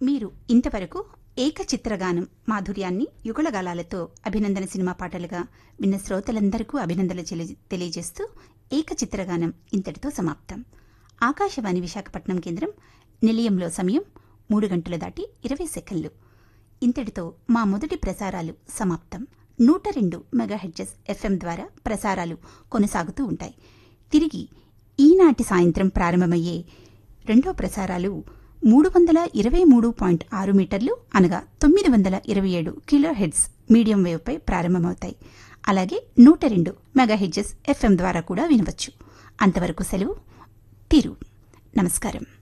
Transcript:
మీరు ఇంతవరకు ఏకచిత్రగానం మాధుర్యాన్ని యుగళగాలాలతో అభినందన సినిమా పాటలుగా విన్న శ్రోతలందరికీ అభినందనలు చెలి- తెలియజేస్తూ ఏకచిత్రగానం ఇంతటితో సమాప్తం ఆకాశవాణి విశాఖపట్నం కేంద్రం నిలయంలో సమయం మూడు గంటలు దాటి ఇరవై సెకండ్లు ఇంతటితో మా మొదటి ప్రసారాలు సమాప్తం నూట రెండు మెగాహెడ్జెస్ ఎఫ్ఎం ద్వారా ప్రసారాలు కొనసాగుతూ ఉంటాయి తిరిగి ఈనాటి సాయంత్రం ప్రారంభమయ్యే రెండో ప్రసారాలు మూడు వందల ఇరవై మూడు పాయింట్ ఆరు మీటర్లు అనగా తొమ్మిది వందల ఇరవై ఏడు కిలో హెడ్స్ మీడియం వేవ్పై ప్రారంభమవుతాయి అలాగే నూట రెండు మెగాహెడ్జెస్ ఎఫ్ఎం ద్వారా కూడా వినవచ్చు అంతవరకు సెలవు తిరు నమస్కారం